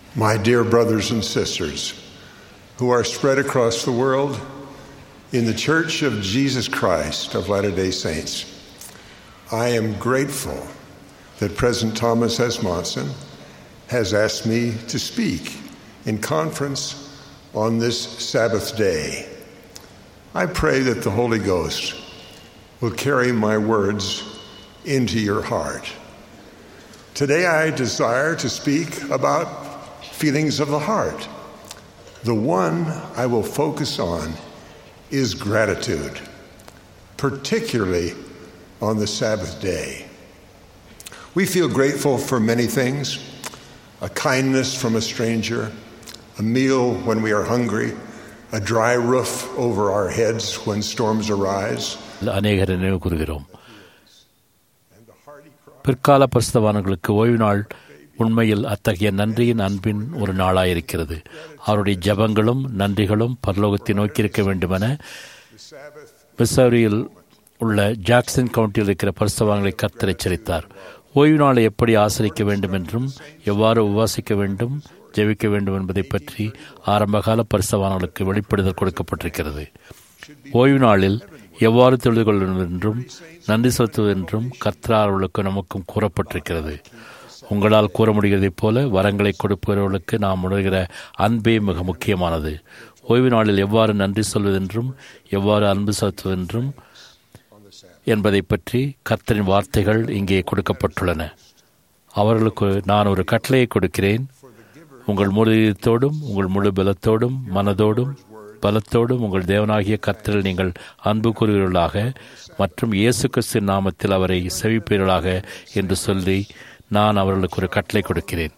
My dear brothers and sisters who are spread across the world in the Church of Jesus Christ of Latter day Saints, I am grateful that President Thomas S. Monson has asked me to speak in conference on this Sabbath day. I pray that the Holy Ghost will carry my words into your heart. Today I desire to speak about feelings of the heart. The one I will focus on is gratitude, particularly on the Sabbath day. We feel grateful for many things a kindness from a stranger, a meal when we are hungry, a dry roof over our heads when storms arise. அநேகரை நினைவு கூறுகிறோம் பிற்கால பிரஸ்தவான்களுக்கு ஓய்வு நாள் உண்மையில் அத்தகைய நன்றியின் அன்பின் ஒரு நாளாயிருக்கிறது அவருடைய ஜபங்களும் நன்றிகளும் பரலோகத்தை நோக்கியிருக்க வேண்டுமென மிசௌரியில் உள்ள ஜாக்சன் கவுண்டியில் இருக்கிற பரிசவான்களை கர்த்தர் எச்சரித்தார் ஓய்வு நாளை எப்படி ஆசரிக்க வேண்டும் என்றும் எவ்வாறு உபாசிக்க வேண்டும் ஜெபிக்க வேண்டும் என்பதை பற்றி ஆரம்பகால பரிசவான்களுக்கு வெளிப்படுதல் கொடுக்கப்பட்டிருக்கிறது ஓய்வு நாளில் எவ்வாறு தொழுது கொள்வது என்றும் நன்றி செலுத்துவது என்றும் கர்த்தரார்களுக்கு நமக்கும் கூறப்பட்டிருக்கிறது உங்களால் கூற முடிகிறதைப் போல வரங்களை கொடுப்பவர்களுக்கு நாம் உணர்கிற அன்பே மிக முக்கியமானது ஓய்வு நாளில் எவ்வாறு நன்றி சொல்வதென்றும் எவ்வாறு அன்பு செலுத்துவதென்றும் என்பதை பற்றி கர்த்தரின் வார்த்தைகள் இங்கே கொடுக்கப்பட்டுள்ளன அவர்களுக்கு நான் ஒரு கட்டளையை கொடுக்கிறேன் உங்கள் முழு இதயத்தோடும் உங்கள் முழு பலத்தோடும் மனதோடும் பலத்தோடும் உங்கள் தேவனாகிய கர்த்தரில் நீங்கள் அன்பு கூறுகிறவர்களாக மற்றும் இயேசு கிறிஸ்து நாமத்தில் அவரை செவிப்பீர்களாக என்று சொல்லி நான் அவர்களுக்கு ஒரு கட்டளை கொடுக்கிறேன்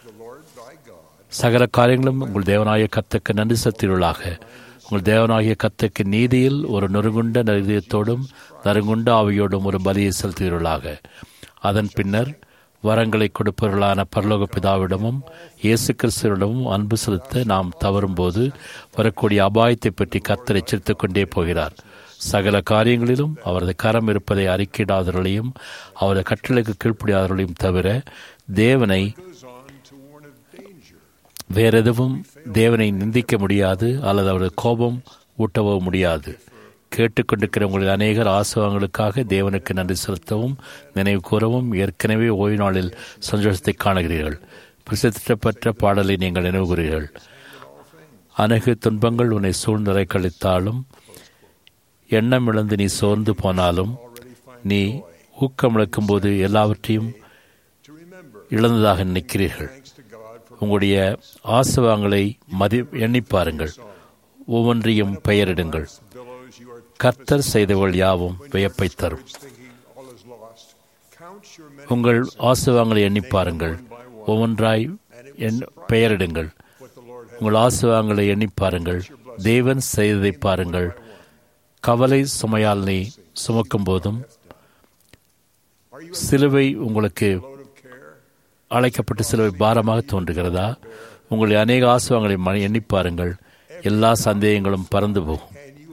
சகல காரியங்களும் உங்கள் தேவனாகிய கத்துக்கு நன்றி செலுத்தீர்களாக உங்கள் தேவனாகிய கத்துக்கு நீதியில் ஒரு நொறுங்குண்ட நரிதயத்தோடும் நறுங்குண்ட ஆவியோடும் ஒரு பலியை செலுத்துகிறவர்களாக அதன் பின்னர் வரங்களை கொடுப்பவர்களான பரலோக பிதாவிடமும் இயேசு கிறிஸ்துவிடமும் அன்பு செலுத்த நாம் தவறும்போது வரக்கூடிய அபாயத்தை பற்றி கர்த்தர் எச்சரித்துக் கொண்டே போகிறார் சகல காரியங்களிலும் அவரது கரம் இருப்பதை அறிக்கையிடாதவர்களையும் அவரது கட்டளைக்கு கீழ்ப்படியாதவர்களையும் தவிர தேவனை வேறெதுவும் தேவனை நிந்திக்க முடியாது அல்லது அவரது கோபம் ஊட்டவோ முடியாது கேட்டுக்கொண்டிருக்கிற உங்களில் அநேகர் ஆசுவங்களுக்காக தேவனுக்கு நன்றி செலுத்தவும் நினைவு கூறவும் ஏற்கனவே ஓய்வு நாளில் சந்தோஷத்தை காணுகிறீர்கள் பிரசித்தப்பட்ட பாடலை நீங்கள் நினைவு கூறுகிறீர்கள் அநேக துன்பங்கள் உன்னை சூழ்நிலை கழித்தாலும் எண்ணம் இழந்து நீ சோர்ந்து போனாலும் நீ ஊக்கமிழக்கும் போது எல்லாவற்றையும் இழந்ததாக நினைக்கிறீர்கள் உங்களுடைய ஆசவாங்களை மதி எண்ணிப்பாருங்கள் ஒவ்வொன்றையும் பெயரிடுங்கள் கர்த்தர் செய்தவள் யாவும் வியப்பை தரும் உங்கள் ஆசுவாங்களை எண்ணிப்பாருங்கள் ஒவ்வொன்றாய் எண் பெயரிடுங்கள் உங்கள் ஆசுவாங்களை எண்ணிப்பாருங்கள் தேவன் செய்ததை பாருங்கள் கவலை சுமையால் நீ சுமக்கும் போதும் சிலுவை உங்களுக்கு அழைக்கப்பட்ட சிலுவை பாரமாக தோன்றுகிறதா உங்களுடைய அநேக ஆசுவங்களை எண்ணிப்பாருங்கள் எல்லா சந்தேகங்களும் பறந்து போகும்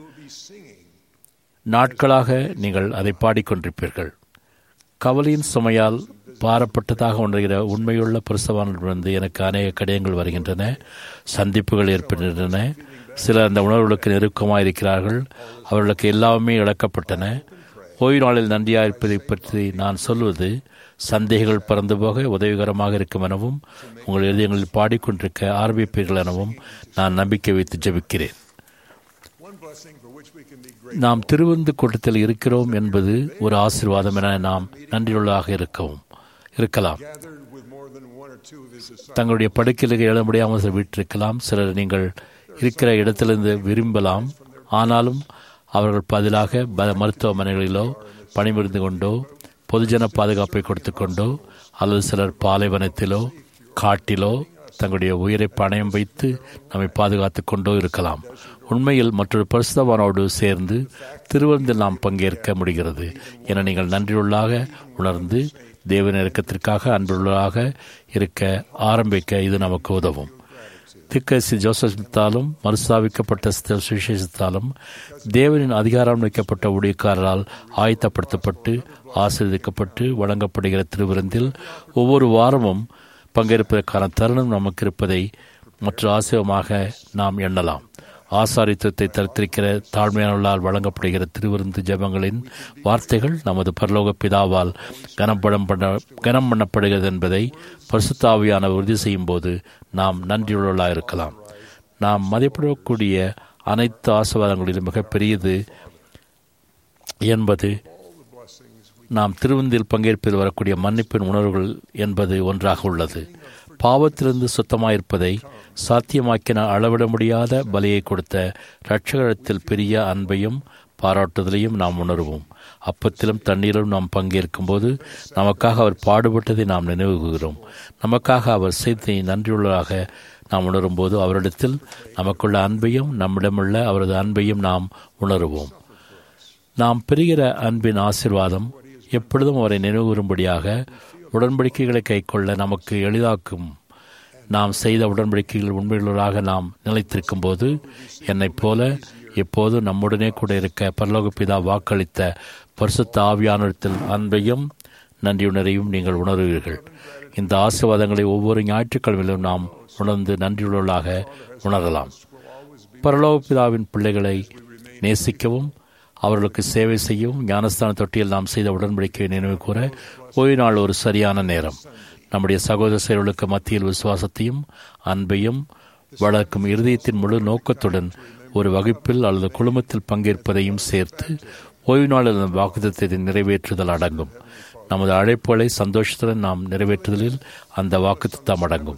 நாட்களாக நீங்கள் அதை பாடிக்கொண்டிருப்பீர்கள் கவலையின் சுமையால் பாரப்பட்டதாக உணர்கிற உண்மையுள்ள பிரசவானிலிருந்து எனக்கு அநேக கடிதங்கள் வருகின்றன சந்திப்புகள் ஏற்படுகின்றன சிலர் அந்த உணர்வுகளுக்கு நெருக்கமாக இருக்கிறார்கள் அவர்களுக்கு எல்லாமே இழக்கப்பட்டன ஓய்வு நாளில் நன்றியாக இருப்பதை பற்றி நான் சொல்வது சந்தேகங்கள் பறந்து போக உதவிகரமாக இருக்கும் எனவும் உங்கள் இதயங்களில் பாடிக்கொண்டிருக்க ஆரம்பிப்பீர்கள் எனவும் நான் நம்பிக்கை வைத்து ஜபிக்கிறேன் நாம் திருவிருந்து கூட்டத்தில் இருக்கிறோம் என்பது ஒரு ஆசீர்வாதம் என நாம் நன்றியுள்ளதாக இருக்கவும் இருக்கலாம் தங்களுடைய படுக்கையில் எழ முடியாமல் சிலர் வீட்டிருக்கலாம் சிலர் நீங்கள் இருக்கிற இடத்திலிருந்து விரும்பலாம் ஆனாலும் அவர்கள் பதிலாக மருத்துவமனைகளிலோ பணிபுரிந்து கொண்டோ பொதுஜன பாதுகாப்பை கொடுத்து கொண்டோ அல்லது சிலர் பாலைவனத்திலோ காட்டிலோ தங்களுடைய உயிரை பணயம் வைத்து நம்மை பாதுகாத்து கொண்டோ இருக்கலாம் உண்மையில் மற்றொரு பரிசுத்தவானோடு சேர்ந்து திருவருந்தில் நாம் பங்கேற்க முடிகிறது என நீங்கள் நன்றியுள்ளாக உணர்ந்து தேவ நெருக்கத்திற்காக அன்புள்ளாக இருக்க ஆரம்பிக்க இது நமக்கு உதவும் திக்கசி ஜோசத்தாலும் மறுசாவிக்கப்பட்ட சுவிசேஷத்தாலும் தேவனின் அதிகாரம் வைக்கப்பட்ட ஊழியக்காரரால் ஆயத்தப்படுத்தப்பட்டு ஆசீர்வதிக்கப்பட்டு வழங்கப்படுகிற திருவிருந்தில் ஒவ்வொரு வாரமும் பங்கேற்பதற்கான தருணம் நமக்கு இருப்பதை மற்ற ஆசிரியமாக நாம் எண்ணலாம் ஆசாரித்துவத்தை தரித்திருக்கிற தாழ்மையானவர்களால் வழங்கப்படுகிற திருவிருந்து ஜபங்களின் வார்த்தைகள் நமது பரலோக பிதாவால் கனப்படம் பண்ண கனம் பண்ணப்படுகிறது என்பதை பரிசுத்தாவியான உறுதி செய்யும் போது நாம் நன்றியுள்ளவர்களாக இருக்கலாம் நாம் மதிப்பிடக்கூடிய அனைத்து ஆசீர்வாதங்களிலும் மிகப்பெரியது என்பது நாம் திருவந்தில் பங்கேற்பில் வரக்கூடிய மன்னிப்பின் உணர்வுகள் என்பது ஒன்றாக உள்ளது பாவத்திலிருந்து சுத்தமாயிருப்பதை சாத்தியமாக்கின அளவிட முடியாத பலியை கொடுத்த இரட்சகரத்தில் பெரிய அன்பையும் பாராட்டுதலையும் நாம் உணர்வோம் அப்பத்திலும் தண்ணீரும் நாம் பங்கேற்கும் போது நமக்காக அவர் பாடுபட்டதை நாம் நினைவுகிறோம் நமக்காக அவர் செய்ததை நன்றியுள்ளதாக நாம் உணரும்போது அவரிடத்தில் நமக்குள்ள அன்பையும் நம்மிடமுள்ள அவரது அன்பையும் நாம் உணருவோம் நாம் பெறுகிற அன்பின் ஆசிர்வாதம் எப்பொழுதும் அவரை நினைவுகூறும்படியாக உடன்படிக்கைகளை கைக்கொள்ள நமக்கு எளிதாக்கும் நாம் செய்த உடன்படிக்கைகள் உண்மையுள்ளவராக நாம் நிலைத்திருக்கும் போது என்னைப் போல எப்போது நம்முடனே கூட இருக்க பரலோக பிதா வாக்களித்த பரிசுத்த ஆவியானத்தில் அன்பையும் நன்றியுணரையும் நீங்கள் உணர்வீர்கள் இந்த ஆசிர்வாதங்களை ஒவ்வொரு ஞாயிற்றுக்கிழமையிலும் நாம் உணர்ந்து நன்றியுள்ளவர்களாக உணரலாம் பரலோக பிதாவின் பிள்ளைகளை நேசிக்கவும் அவர்களுக்கு சேவை செய்யவும் ஞானஸ்தான தொட்டியில் நாம் செய்த உடன்படிக்கையை நினைவு கூற ஓய்வு நாள் ஒரு சரியான நேரம் நம்முடைய சகோதர செயல்களுக்கு மத்தியில் விசுவாசத்தையும் அன்பையும் வளர்க்கும் இருதயத்தின் முழு நோக்கத்துடன் ஒரு வகுப்பில் அல்லது குழுமத்தில் பங்கேற்பதையும் சேர்த்து ஓய்வு நாள் வாக்குத்தத்தை நிறைவேற்றுதல் அடங்கும் நமது அழைப்புகளை சந்தோஷத்துடன் நாம் நிறைவேற்றுதலில் அந்த வாக்குத்தம் அடங்கும்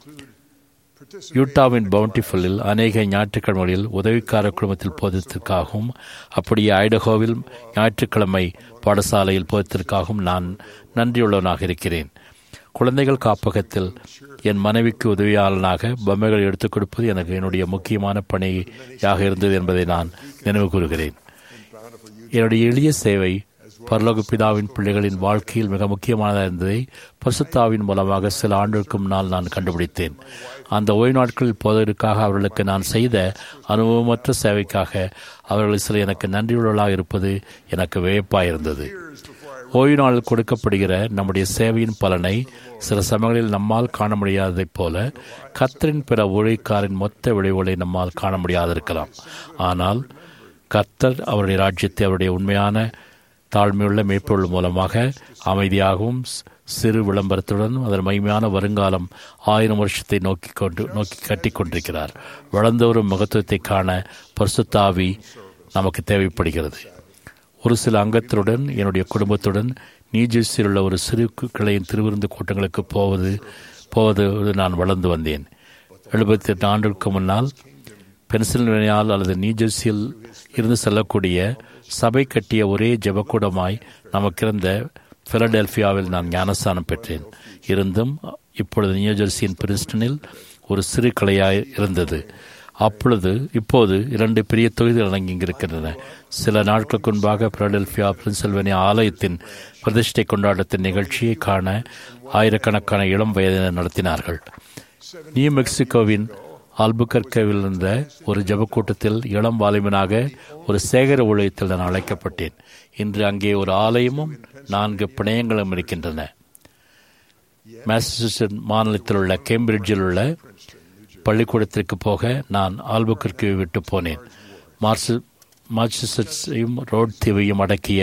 யூட்டாவின் பவுண்டிஃபுல்லில் அநேக ஞாயிற்றுக்கிழமைகளில் உதவிக்கார குழுமத்தில் போதத்திற்காகவும் அப்படியே ஐடகோவில் ஞாயிற்றுக்கிழமை பாடசாலையில் போதத்திற்காகவும் நான் நன்றியுள்ளவனாக இருக்கிறேன் குழந்தைகள் காப்பகத்தில் என் மனைவிக்கு உதவியாளனாக பொம்மைகள் எடுத்துக் கொடுப்பது எனக்கு என்னுடைய முக்கியமான பணியாக இருந்தது என்பதை நான் நினைவு கூறுகிறேன் என்னுடைய எளிய சேவை பரலோக பிதாவின் பிள்ளைகளின் வாழ்க்கையில் மிக முக்கியமானதாக இருந்ததை பரிசுத்தாவின் மூலமாக சில ஆண்டுகளுக்கு முன்னால் நான் கண்டுபிடித்தேன் அந்த ஓய்வு நாட்களில் போவதற்காக அவர்களுக்கு நான் செய்த அனுபவமற்ற சேவைக்காக அவர்கள் சில எனக்கு நன்றியுள்ளவர்களாக இருப்பது எனக்கு வியப்பாயிருந்தது ஓய்வு நாளில் கொடுக்கப்படுகிற நம்முடைய சேவையின் பலனை சில சமயங்களில் நம்மால் காண முடியாததைப் போல கத்தரின் பிற ஊழியக்காரின் மொத்த விளைவுகளை நம்மால் காண முடியாதிருக்கலாம் ஆனால் கத்தர் அவருடைய ராஜ்யத்தை அவருடைய உண்மையான தாழ்மையுள்ள மேற்பொருள் மூலமாக அமைதியாகவும் சிறு விளம்பரத்துடன் அதன் மைமையான வருங்காலம் ஆயிரம் வருஷத்தை நோக்கி கொண்டு நோக்கி கட்டி கொண்டிருக்கிறார் வளர்ந்த ஒரு மகத்துவத்தை காண பரிசுத்தாவி நமக்கு தேவைப்படுகிறது ஒரு சில அங்கத்தினுடன் என்னுடைய குடும்பத்துடன் நியூஜெர்சியில் உள்ள ஒரு சிறு கிளையின் திருவிருந்து கூட்டங்களுக்கு போவது போவது நான் வளர்ந்து வந்தேன் எழுபத்தி எட்டு ஆண்டுகளுக்கு முன்னால் பென்சில்வேனியால் அல்லது நியூஜெர்சியில் இருந்து செல்லக்கூடிய சபை கட்டிய ஒரே ஜெபக்கூடமாய் நமக்கிருந்த பிலடெல்பியாவில் நான் ஞானஸ்தானம் பெற்றேன் இருந்தும் இப்பொழுது நியூஜெர்சியின் பிரிஸ்டனில் ஒரு சிறு கலையாய் இருந்தது அப்பொழுது இப்போது இரண்டு பெரிய தொகுதிகள் அடங்கியிருக்கின்றன சில நாட்களுக்கு முன்பாக பிலடெல்பியா பிரின்சில்வேனியா ஆலயத்தின் பிரதிஷ்டை கொண்டாட்டத்தின் நிகழ்ச்சியை காண ஆயிரக்கணக்கான இளம் வயதினர் நடத்தினார்கள் நியூ மெக்சிகோவின் ஆல்புகர்கவில் இருந்த ஒரு ஜபக்கூட்டத்தில் இளம் வாலிபனாக ஒரு சேகர ஊழியத்தில் நான் அழைக்கப்பட்டேன் இன்று அங்கே ஒரு ஆலயமும் நான்கு பிணையங்களும் இருக்கின்றன மாசசூசட் மாநிலத்தில் உள்ள கேம்பிரிட்ஜில் உள்ள பள்ளிக்கூடத்திற்கு போக நான் ஆல்புகர்க்கு விட்டு போனேன் மார்சு மாசசூசட்ஸையும் ரோட் தீவையும் அடக்கிய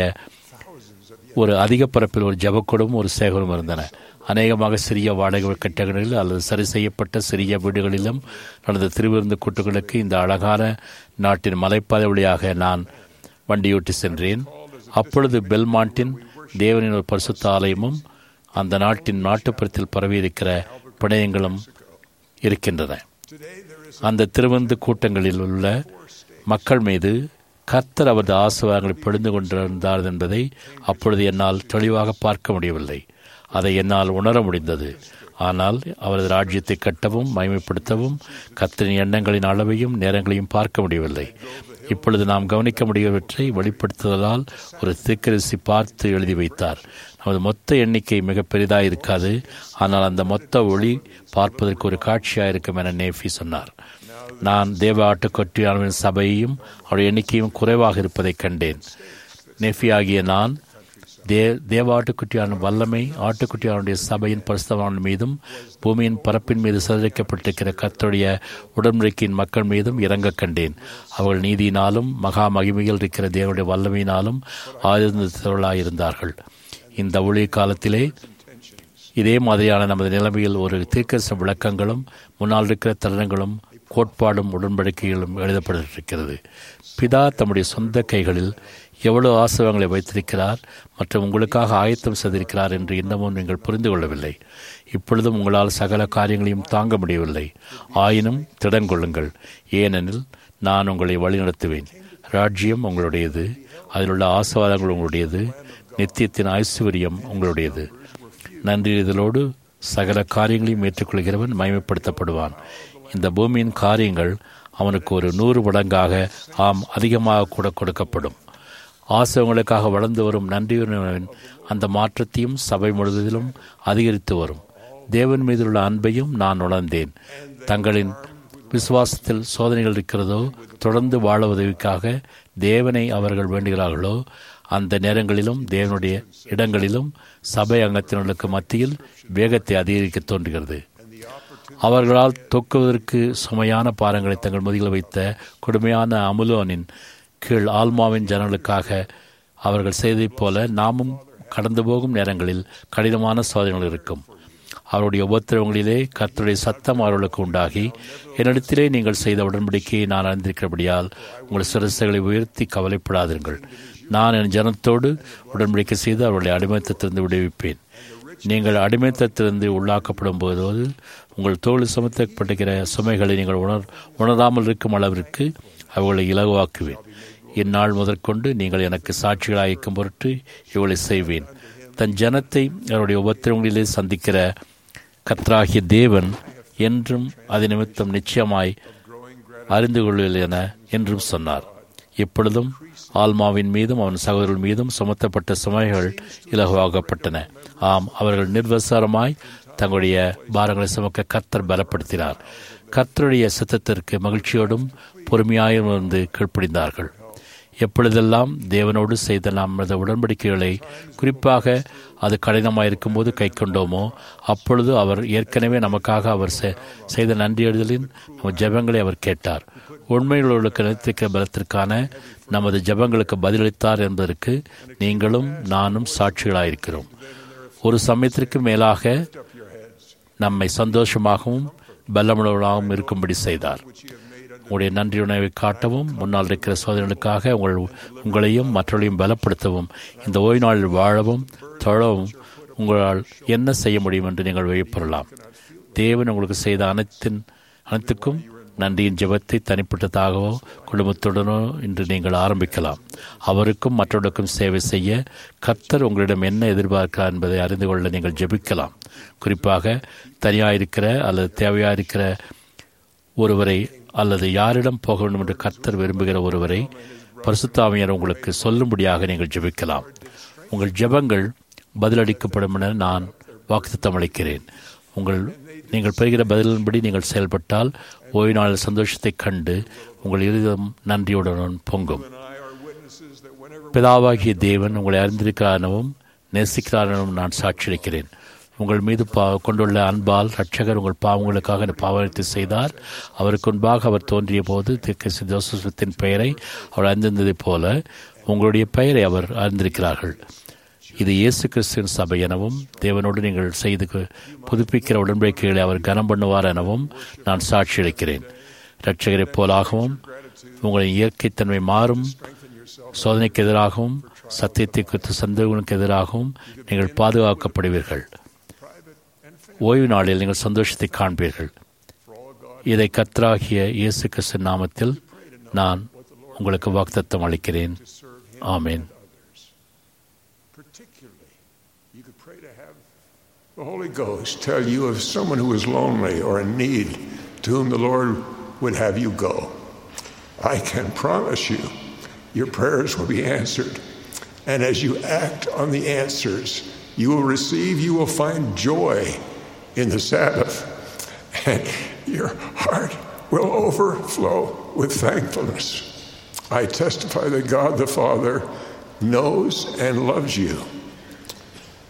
ஒரு அதிக பரப்பில் ஒரு ஜபக்கூடமும் ஒரு சேகரம் இருந்தன அநேகமாக சிறிய வாடகை கட்டடங்களில் அல்லது சரி செய்யப்பட்ட சிறிய வீடுகளிலும் நடந்த திருவிருந்து கூட்டுகளுக்கு இந்த அழகான நாட்டின் மலைப்பாதை வழியாக நான் வண்டியோட்டி சென்றேன் அப்பொழுது பெல்மாண்டின் தேவனின் ஒரு பரிசுத்த ஆலயமும் அந்த நாட்டின் நாட்டுப்புறத்தில் பரவியிருக்கிற பிணையங்களும் இருக்கின்றன அந்த திருவந்து கூட்டங்களில் உள்ள மக்கள் மீது கர்த்தர் அவரது ஆசிர்வாதங்களை பொழிந்து கொண்டிருந்தார் என்பதை அப்பொழுது என்னால் தெளிவாக பார்க்க முடியவில்லை அதை என்னால் உணர முடிந்தது ஆனால் அவரது ராஜ்யத்தை கட்டவும் மயமைப்படுத்தவும் கத்தரின் எண்ணங்களின் அளவையும் நேரங்களையும் பார்க்க முடியவில்லை இப்பொழுது நாம் கவனிக்க முடியவற்றை வெளிப்படுத்துவதால் ஒரு தீக்கரிசி பார்த்து எழுதி வைத்தார் நமது மொத்த எண்ணிக்கை மிக பெரிதாக இருக்காது ஆனால் அந்த மொத்த ஒளி பார்ப்பதற்கு ஒரு காட்சியாக இருக்கும் என நேஃபி சொன்னார் நான் தேவ ஆட்டுக்கொட்டியாளவின் சபையையும் அவருடைய எண்ணிக்கையும் குறைவாக இருப்பதைக் கண்டேன் நெஃபி ஆகிய நான் தே தேவ ஆட்டுக்குட்டியான வல்லமை ஆட்டுக்குட்டியானுடைய சபையின் பரிசுத்தவான் மீதும் பூமியின் பரப்பின் மீது சிதறிக்கப்பட்டிருக்கிற கர்த்தருடைய உடன்படிக்கையின் மக்கள் மீதும் இறங்க கண்டேன் அவர்கள் நீதியினாலும் மகா மகிமையில் இருக்கிற தேவனுடைய வல்லமையினாலும் ஆயுதத்தவர்களாயிருந்தார்கள் இந்த ஊழிய காலத்திலே இதே மாதிரியான நமது நிலைமையில் ஒரு தீர்க்கச விளக்கங்களும் முன்னால் இருக்கிற தருணங்களும் கோட்பாடும் உடன்படிக்கைகளும் எழுதப்பட்டிருக்கிறது பிதா தம்முடைய சொந்த கைகளில் எவ்வளவு ஆசவங்களை வைத்திருக்கிறார் மற்றும் உங்களுக்காக ஆயத்தம் செய்திருக்கிறார் என்று இன்னமும் நீங்கள் புரிந்து கொள்ளவில்லை இப்பொழுதும் உங்களால் சகல காரியங்களையும் தாங்க முடியவில்லை ஆயினும் திடன் கொள்ளுங்கள் ஏனெனில் நான் உங்களை வழிநடத்துவேன் ராஜ்யம் உங்களுடையது அதில் உள்ள ஆசீர்வாதங்கள் உங்களுடையது நித்தியத்தின் ஐஸ்வர்யம் உங்களுடையது நன்றியதலோடு சகல காரியங்களையும் ஏற்றுக்கொள்கிறவன் மயமைப்படுத்தப்படுவான் இந்த பூமியின் காரியங்கள் அவனுக்கு ஒரு நூறு மடங்காக ஆம் அதிகமாக கூட கொடுக்கப்படும் ஆசவங்களுக்காக வளர்ந்து வரும் நன்றியுணர்வின் அந்த மாற்றத்தையும் சபை முழுவதிலும் அதிகரித்து வரும் தேவன் மீதுள்ள அன்பையும் நான் உணர்ந்தேன் தங்களின் விசுவாசத்தில் சோதனைகள் இருக்கிறதோ தொடர்ந்து வாழ உதவிக்காக தேவனை அவர்கள் வேண்டுகிறார்களோ அந்த நேரங்களிலும் தேவனுடைய இடங்களிலும் சபை அங்கத்தினர்களுக்கு மத்தியில் வேகத்தை அதிகரிக்க தோன்றுகிறது அவர்களால் தொக்குவதற்கு சுமையான பாரங்களை தங்கள் முதுகில் வைத்த கொடுமையான அமுலோனின் கீழ் ஆல்மாவின் ஜனங்களுக்காக அவர்கள் செய்ததைப் போல நாமும் கடந்து போகும் நேரங்களில் கடினமான சோதனைகள் இருக்கும் அவருடைய உபத்திரவங்களிலே கர்த்தருடைய சத்தம் அவர்களுக்கு உண்டாகி என்னிடத்திலே நீங்கள் செய்த உடன்படிக்கையை நான் அறிந்திருக்கிறபடியால் உங்கள் சிரசுகளை உயர்த்தி கவலைப்படாதீர்கள் நான் என் ஜனத்தோடு உடன்படிக்கை செய்து அவருடைய அடிமைத்தத்திலிருந்து விடுவிப்பேன் நீங்கள் அடிமைத்தத்திலிருந்து உள்ளாக்கப்படும் போது உங்கள் தோல் சுமத்தப்பட்டிருக்கிற சுமைகளை நீங்கள் உணர் உணராமல் இருக்கும் அளவிற்கு அவர்களை இலகுவாக்குவேன் இந்நாள் முதற்கொண்டு நீங்கள் எனக்கு சாட்சிகளாயிருக்கும் பொருட்டு இவளை செய்வேன் தன் ஜனத்தை அவருடைய உபத்திரங்களிலே சந்திக்கிற கத்ராகிய தேவன் என்றும் அது நிமித்தம் நிச்சயமாய் அறிந்து கொள்வில் என என்றும் சொன்னார் இப்பொழுதும் ஆல்மாவின் மீதும் அவன் சகோதரர்கள் மீதும் சுமத்தப்பட்ட சுமைகள் இலகுவாகப்பட்டன ஆம் அவர்கள் நிர்வசாரமாய் தங்களுடைய பாரங்களை சுமக்க கர்த்தர் பலப்படுத்தினார் கர்த்தருடைய சித்தத்திற்கு மகிழ்ச்சியோடும் பொறுமையாயும் வந்து கீழ்ப்படிந்தார்கள் எப்பொழுதெல்லாம் தேவனோடு செய்த நமது உடன்படிக்கைகளை குறிப்பாக அது கடினமாக இருக்கும்போது கை கொண்டோமோ அப்பொழுது அவர் ஏற்கனவே நமக்காக அவர் செய்த நன்றியறிதலின் நம்ம ஜெபங்களை அவர் கேட்டார் உண்மைகளுக்கு நினைத்திருக்கிற பலத்திற்கான நமது ஜெபங்களுக்கு பதிலளித்தார் என்பதற்கு நீங்களும் நானும் சாட்சிகளாயிருக்கிறோம் ஒரு சமயத்திற்கு மேலாக நம்மை சந்தோஷமாகவும் பலமுள்ளவர்களாகவும் இருக்கும்படி செய்தார் உங்களுடைய நன்றி உணவை காட்டவும் முன்னால் இருக்கிற சோதனைகளுக்காக உங்கள் உங்களையும் மற்றவர்களையும் பலப்படுத்தவும் இந்த ஓய்வு நாளில் வாழவும் தொழவும் உங்களால் என்ன செய்ய முடியும் என்று நீங்கள் வெளிப்பெறலாம் தேவன் உங்களுக்கு செய்த அனைத்தின் அனைத்துக்கும் நன்றியின் ஜெபத்தை தனிப்பட்டதாகவோ குடும்பத்துடனோ இன்று நீங்கள் ஆரம்பிக்கலாம் அவருக்கும் மற்றவர்களுக்கும் சேவை செய்ய கர்த்தர் உங்களிடம் என்ன எதிர்பார்க்கிறார் என்பதை அறிந்து கொள்ள நீங்கள் ஜெபிக்கலாம் குறிப்பாக தனியாயிருக்கிற அல்லது தேவையாயிருக்கிற ஒருவரை அல்லது யாரிடம் போக வேண்டும் என்று கர்த்தர் விரும்புகிற ஒருவரை பரிசுத்தாமையர் உங்களுக்கு சொல்லும்படியாக நீங்கள் ஜெபிக்கலாம் உங்கள் ஜெபங்கள் பதிலளிக்கப்படும் என நான் வாக்குத்தம் அளிக்கிறேன் உங்கள் நீங்கள் பெறுகிற பதிலின்படி நீங்கள் செயல்பட்டால் ஓய்வு நாளில் சந்தோஷத்தை கண்டு உங்கள் இருதம் நன்றியுடன் பொங்கும் பிதாவாகிய தேவன் உங்களை அறிந்திருக்கிறானவும் நேசிக்கிறானவும் நான் சாட்சியளிக்கிறேன் உங்கள் மீது பா கொண்டுள்ள அன்பால் ரட்சகர் உங்கள் பாவங்களுக்காக பாவத்தை செய்தார் அவருக்கு முன்பாக அவர் தோன்றிய போது திரு ஜோசத்தின் பெயரை அவர் அறிந்திருந்ததைப் போல உங்களுடைய பெயரை அவர் அறிந்திருக்கிறார்கள் இது இயேசு கிறிஸ்துவின் சபை எனவும் தேவனோடு நீங்கள் செய்து புதுப்பிக்கிற உடன்படிக்கைகளை அவர் கனம் பண்ணுவார் எனவும் நான் சாட்சியளிக்கிறேன் இரட்சகரைப் போலாகவும் உங்களின் இயற்கைத்தன்மை மாறும் சோதனைக்கு எதிராகவும் சத்தியத்தை குறித்த சந்தேகங்களுக்கு எதிராகவும் நீங்கள் பாதுகாக்கப்படுவீர்கள் ஓய்வு நாளில் நீங்கள் சந்தோஷத்தை காண்பீர்கள் இதை கத்ராகிய இயேசு கிறிஸ்து நாமத்தில் நான் உங்களுக்கு வாக்குத்தத்தம் அளிக்கிறேன் ஆமேன் The Holy Ghost tell you of someone who is lonely or in need to whom the Lord would have you go. I can promise you your prayers will be answered. And as you act on the answers you will receive, you will find joy in the Sabbath. And your heart will overflow with thankfulness. I testify that God the Father knows and loves you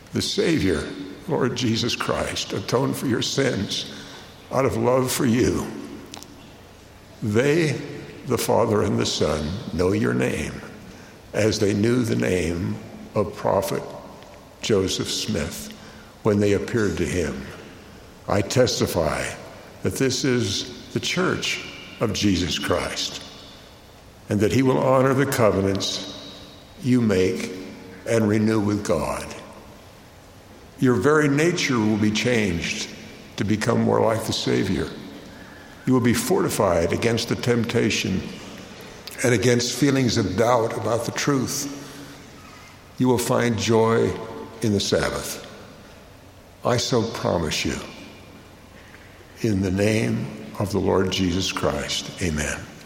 the Savior, Lord Jesus Christ, atoned for your sins out of love for you. They, the Father and the Son, know your name as they knew the name of Prophet Joseph Smith when they appeared to him. I testify that this is the church of Jesus Christ and that he will honor the covenants you make and renew with God. Your very nature will be changed to become more like the Savior. You will be fortified against the temptation and against feelings of doubt about the truth. You will find joy in the Sabbath. I so promise you. In the name of the Lord Jesus Christ, amen.